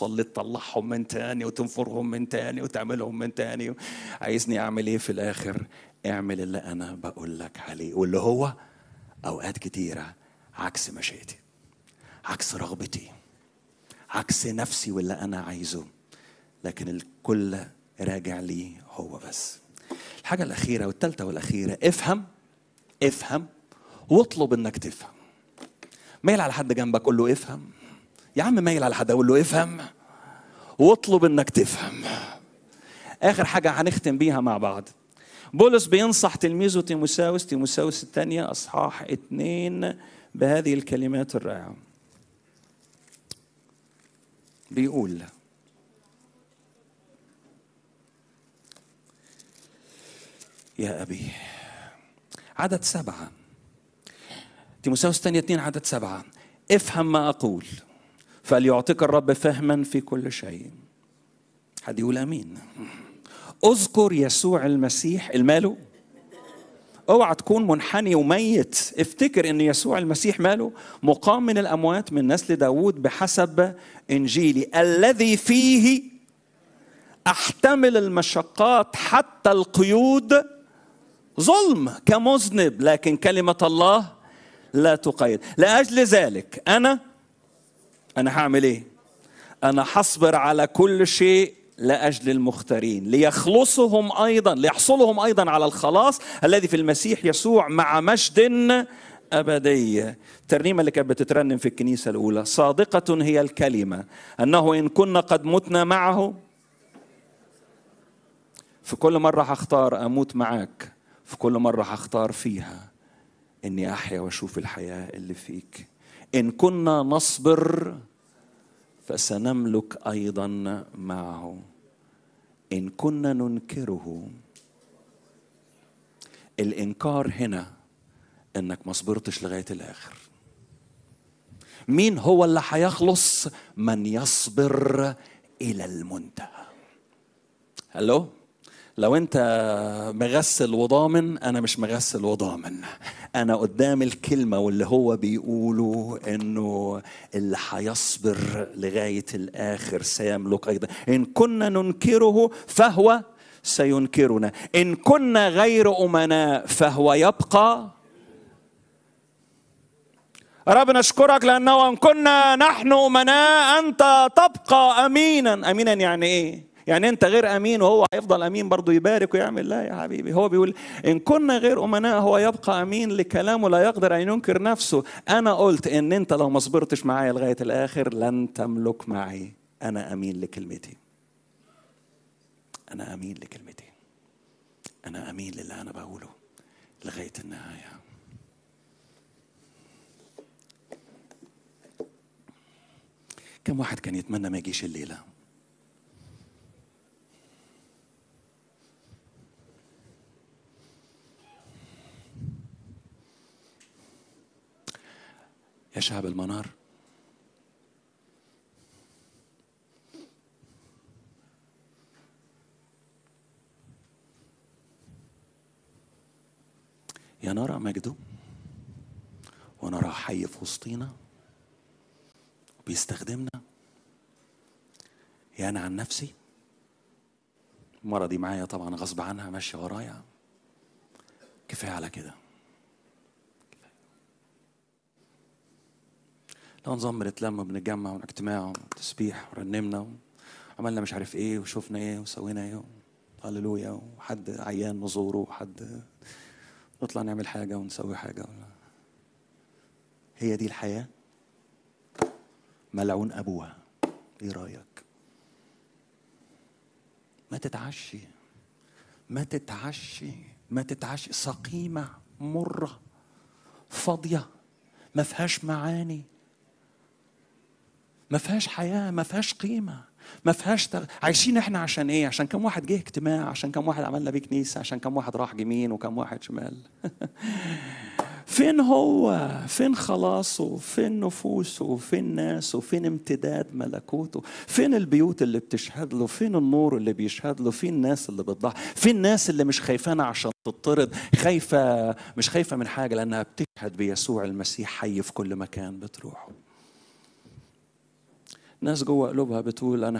وصليت تطلعهم من تاني وتنفرهم من تاني وتعملهم من تاني عايزني اعمل ايه في الاخر اعمل اللي انا بقول لك عليه واللي هو اوقات كتيره عكس مشيئتي عكس رغبتي عكس نفسي واللي انا عايزه لكن الكل راجع لي هو بس الحاجه الاخيره والثالثه والاخيره افهم افهم واطلب انك تفهم مايل على حد جنبك قول له افهم يا عم مايل على حد اقول له افهم واطلب انك تفهم اخر حاجه هنختم بيها مع بعض بولس بينصح تلميذه تيموساوس تيموساوس الثانية أصحاح اتنين بهذه الكلمات الرائعة بيقول يا أبي عدد سبعة تيموساوس الثانية اتنين عدد سبعة افهم ما أقول فليعطيك الرب فهما في كل شيء حد يقول أمين اذكر يسوع المسيح الماله اوعى تكون منحني وميت افتكر ان يسوع المسيح ماله مقام من الاموات من نسل داوود بحسب انجيلي الذي فيه احتمل المشقات حتى القيود ظلم كمذنب لكن كلمه الله لا تقيد لاجل ذلك انا انا هعمل ايه انا حصبر على كل شيء لاجل المختارين ليخلصهم ايضا ليحصلهم ايضا على الخلاص الذي في المسيح يسوع مع مجد ابديه الترنيمه اللي كانت بتترنم في الكنيسه الاولى صادقه هي الكلمه انه ان كنا قد متنا معه في كل مره هختار اموت معاك في كل مره هختار فيها اني احيا واشوف الحياه اللي فيك ان كنا نصبر فسنملك ايضا معه ان كنا ننكره الانكار هنا انك ما صبرتش لغايه الاخر مين هو اللي هيخلص من يصبر الى المنتهى هلو لو انت مغسل وضامن انا مش مغسل وضامن انا قدام الكلمه واللي هو بيقوله انه اللي هيصبر لغايه الاخر سيملك ايضا ان كنا ننكره فهو سينكرنا ان كنا غير امناء فهو يبقى رب نشكرك لانه ان كنا نحن امناء انت تبقى امينا امينا يعني ايه يعني انت غير امين وهو هيفضل امين برضه يبارك ويعمل لا يا حبيبي هو بيقول ان كنا غير امناء هو يبقى امين لكلامه لا يقدر ان ينكر نفسه انا قلت ان انت لو ما صبرتش معايا لغايه الاخر لن تملك معي انا امين لكلمتي انا امين لكلمتي انا امين للي انا بقوله لغايه النهايه كم واحد كان يتمنى ما يجيش الليله يا شعب المنار يا نرى مجده ونرى حي في وسطينا وبيستخدمنا يا انا عن نفسي المرة دي معايا طبعا غصب عنها ماشية ورايا كفاية على كده لو نظام بنتلم بنتجمع ونجتماع وتسبيح ورنمنا وعملنا مش عارف ايه وشفنا ايه وسوينا ايه هللويا وحد عيان نزوره وحد نطلع نعمل حاجة ونسوي حاجة هي دي الحياة ملعون أبوها إيه رأيك ما تتعشي ما تتعشي ما تتعشي سقيمة مرة فاضية ما فيهاش معاني ما فيهاش حياة ما فيهاش قيمة ما فيهاش تغ... عايشين احنا عشان ايه عشان كم واحد جه اجتماع عشان كم واحد عملنا بيه كنيسة عشان كم واحد راح يمين وكم واحد شمال فين هو فين خلاصه فين نفوسه فين ناسه فين امتداد ملكوته فين البيوت اللي بتشهد له فين النور اللي بيشهد له فين الناس اللي بتضحي فين الناس اللي مش خايفانة عشان تطرد خايفة مش خايفة من حاجة لأنها بتشهد بيسوع المسيح حي في كل مكان بتروحه ناس جوه قلوبها بتقول انا